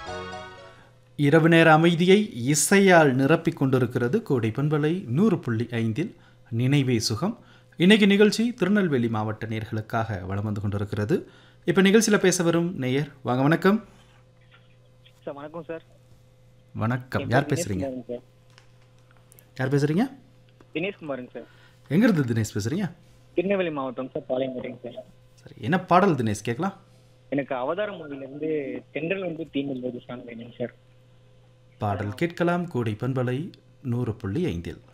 இரவு நேர அமைதியை இசையால் நிரப்பிக் கொண்டிருக்கிறது கோடை பண்பலை நூறு புள்ளி ஐந்தில் நினைவே சுகம் இன்னைக்கு நிகழ்ச்சி திருநெல்வேலி மாவட்ட நேர்களுக்காக வலம் வந்து கொண்டிருக்கிறது இப்போ நிகழ்ச்சியில் பேச வரும் நேயர் வாங்க வணக்கம் சார் வணக்கம் சார் வணக்கம் யார் பேசுறீங்க தினேஷ்குமாருங்க சார் யார் பேசுறீங்க தினேஷ்குமாருங்க சார் எங்கிருந்து தினேஷ் பேசுறீங்க திருநெல்வேலி மாவட்டம் சார் பாளையங்கோட்டைங்க சார் சரி என்ன பாடல் தினேஷ் கேட்கலாம் எனக்கு அவதார மூவிலேருந்து தென்றல் வந்து தீமில் போது சாங் வேணுங்க சார் பாடல் கேட்கலாம் கோடை பண்பலை நூறு புள்ளி ஐந்தில்